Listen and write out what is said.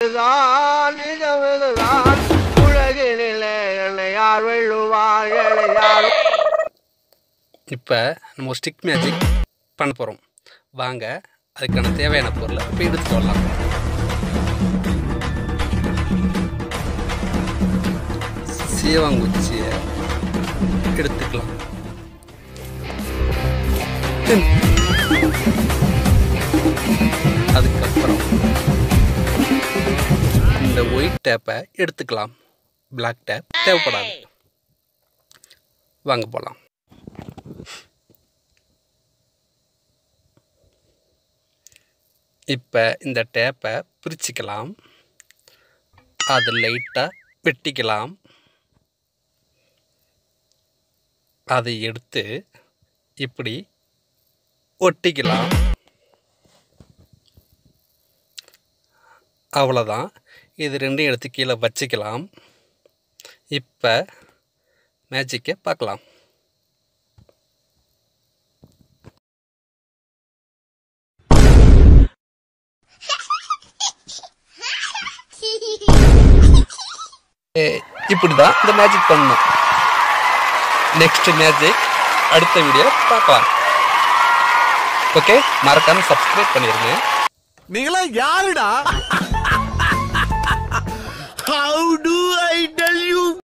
இதுதான் நிஜம் இதுதான் உலகினிலே என்னை யார் வெல்லுவார் என்னை யார் இப்போ நம்ம ஒரு ஸ்டிக் மேஜிக் பண்ண போகிறோம் வாங்க அதுக்கான தேவையான பொருளை இப்போ எடுத்துட்டு வரலாம் சீவாங்குச்சியை எடுத்துக்கலாம் அதுக்கப்புறம் இந்த ஒயிட் டேப்பை எடுத்துக்கலாம் பிளாக் டேப் தேவைப்படாது வாங்க போகலாம் இப்போ இந்த டேப்பை பிரிச்சுக்கலாம் அது லைட்டாக வெட்டிக்கலாம் அதை எடுத்து இப்படி ஒட்டிக்கலாம் அவ்வளோதான் இது ரெண்டையும் எடுத்து கீழே வச்சுக்கலாம் இப்போ மேஜிக்கை பார்க்கலாம் இப்படி தான் இந்த மேஜிக் பண்ணணும் நெக்ஸ்ட் மேஜிக் அடுத்த வீடியோ பார்க்கலாம் ஓகே மறக்காம சப்ஸ்கிரைப் பண்ணிருங்க நீங்களா யாருடா how do I tell you